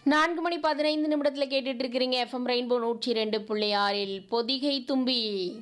நான்கு மணி பதினைந்து நிமிடத்தில் கேட்டுட்டு இருக்கிறீங்க எஃப்எம் ரெயின்போ நூற்றி ரெண்டு புள்ளி ஆறில் பொதிகை தும்பி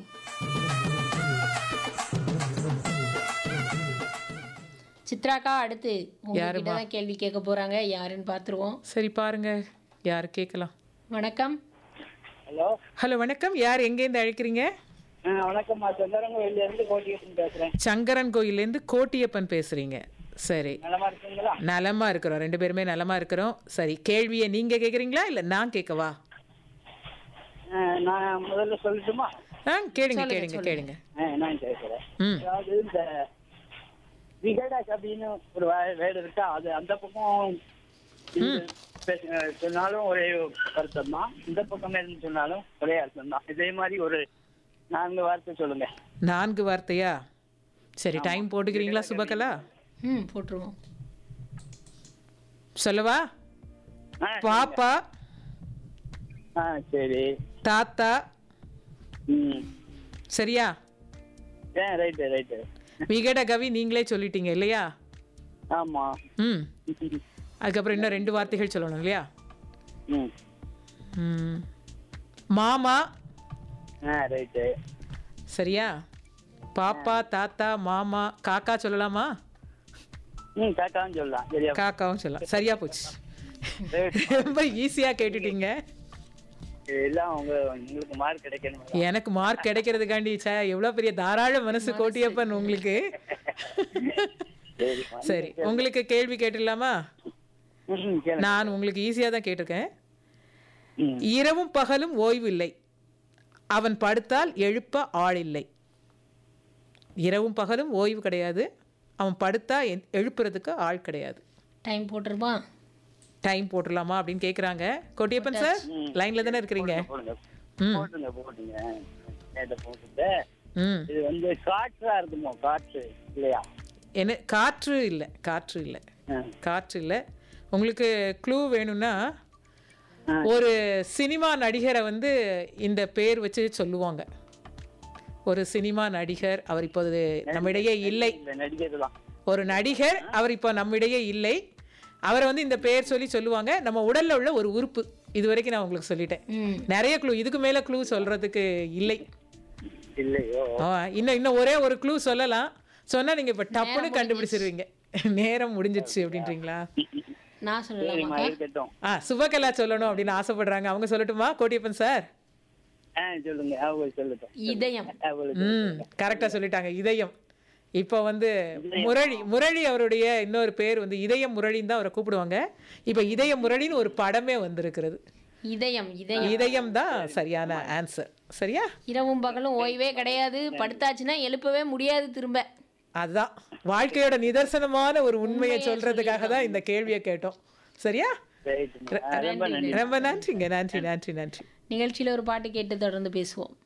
சித்ராக்கா அடுத்து உங்ககிட்ட தான் கேள்வி கேட்க போறாங்க யாருன்னு பார்த்துருவோம் சரி பாருங்க யார் கேட்கலாம் வணக்கம் ஹலோ ஹலோ வணக்கம் யார் எங்கேருந்து அழைக்கிறீங்க ஆ வணக்கம்மா சந்திரங்கோயில இருந்து கோட்டிகிட்டு பேசுறேன் சங்கரன் கோயிலேருந்து கோட்டியப்பன் பேசுறீங்க சரி நலமா இருக்கீங்களா நலமா இருக்கிறோம் ரெண்டு பேருமே நலமா இருக்கிறோம் சரி கேள்வியை நீங்க கேட்குறீங்களா இல்லை நான் கேட்கவா ஆ, நான் முதல்ல சொல்லட்டுமா ஆ கேளுங்க கேளுங்க கேளுங்க ஆ, நான் கேட்கிறேன் ம் அதாவது இந்த விகட கபின்னு ஒரு வே- வேர்டு இருக்கா அது அந்த பக்கம் இருந்து பேசுங்க சொன்னாலும் ஒரே அர்த்தம் தான் இந்த பக்கம் இருந்து சொன்னாலும் ஒரே அர்த்தம் தான் இதே மாதிரி ஒரு நான்கு வார்த்தை சொல்லுங்க நான்கு வார்த்தையா சரி டைம் போட்டுக்கிறீங்களா சுபகலா ம் போட்டுருவோம் சொல்லவா ஆ, பாப்பா ஆ சரி தாத்தா ம் சரியா ஏ ரைட்டு ரைட்டு விகட கவி நீங்களே சொல்லிட்டீங்க இல்லையா ஆமா ம் அதுக்கப்புறம் இன்னும் ரெண்டு வார்த்தைகள் சொல்லணும் இல்லையா ம் ம். மாமா ஆ ரைட்டு சரியா பாப்பா தாத்தா மாமா காக்கா சொல்லலாமா ம் காக்கான்னு சொல்லலாம் சரியா காக்காவும் சொல்லலாம் சரியா போச்சு ரைட் ரொம்ப ஈஸியா கேட்டுட்டீங்க எல்லாம் உங்க உங்களுக்கு மார்க் கிடைக்கணும் எனக்கு மார்க் கிடைக்கிறதுக்காண்டி சே எவ்வளோ பெரிய தாராள மனசு கோட்டியப்பன் உங்களுக்கு சரிம்மா. சரி உங்களுக்கு கேள்வி கேட்டுடலாமா ம், கேளுங்க. நான் உங்களுக்கு ஈஸியாக தான் கேட்டிருக்கேன் ம். இரவும் பகலும் ஓய்வு இல்லை அவன் படுத்தால் எழுப்ப ஆள் இல்லை இரவும் பகலும் ஓய்வு கிடையாது அவன் படுத்தா எ- எழுப்புறதுக்கு ஆள் கிடையாது டைம் போட்டுருமா டைம் போட்டுடலாமா அப்படின்னு கேட்குறாங்க கொட்டியப்பன் சார் லைனில் தானே இருக்கிறீங்க போடுங்க ம் போட்டுங்க போட்டுங்க நேத்த போட்டுட்டு ம் இது வந்து காற்றா இருக்குமோ காற்று இல்லையா என்ன காற்று இல்லை காற்று இல்லை ஆ. காற்று இல்லை உங்களுக்கு க்ளூ வேணும்னா ஆ. ஒரு சினிமா நடிகரை வந்து இந்த பேர் வச்சு சொல்லுவாங்க ஒரு சினிமா நடிகர் அவர் இப்போது நம்மிடையே இல்லை இல்ல நடிகர் தான் ஒரு நடிகர் அவர் இப்போ நம்மிடையே இல்லை அவரை வந்து இந்த பேர் சொல்லி சொல்லுவாங்க நம்ம உடல்ல உள்ள ஒரு உறுப்பு இது வரைக்கும் நான் உங்களுக்கு சொல்லிட்டேன் ம் நிறைய க்ளூ இதுக்கு மேல க்ளூ சொல்றதுக்கு இல்லை இல்லையோ ஆ, இன்னும் இன்னும் ஒரே ஒரு க்ளூ சொல்லலாம் சொன்னா நீங்க இப்ப டப்புன்னு கண்டுபிடிச்சிருவீங்க நேரம் முடிஞ்சிடுச்சு அப்படின்றீங்களா நான் சரிம்மா சொல்லலாமாக்கா இருக்கட்டும் ஆ சுபகலா சொல்லணும் அப்படின்னு ஆசைப்படுறாங்க அவங்க சொல்லட்டுமா கோட்டியப்பன் சார் ஆ சொல்லுங்க அவங்க சொல்லட்டும் இதயம் அவங்களுக்கு ம் கரெக்டாக சொல்லிட்டாங்க இதயம் இப்போ வந்து முரளி முரளி அவருடைய இன்னொரு பேர் வந்து இதயம் முரளின்னு தான் அவரை கூப்பிடுவாங்க இப்போ இதய முரளின்னு ஒரு படமே வந்திருக்கிறது இதயம் இதயம் இதயம் தான் சரியான ஆன்சர் சரியா இரவும் பகலும் ஓய்வே கிடையாது படுத்தாச்சுன்னா எழுப்பவே முடியாது திரும்ப அதுதான் வாழ்க்கையோட நிதர்சனமான ஒரு உண்மையை சொல்றதுக்காக தான் இந்த கேள்வியை கேட்டோம் சரியா ரைட்டுமா. ஆ, ரொம்ப நன்றி ரொம்ப நன்றிங்க நன்றி நன்றி நன்றி நிகழ்ச்சியில் ஒரு பாட்டு கேட்டு தொடர்ந்து பேசுவோம்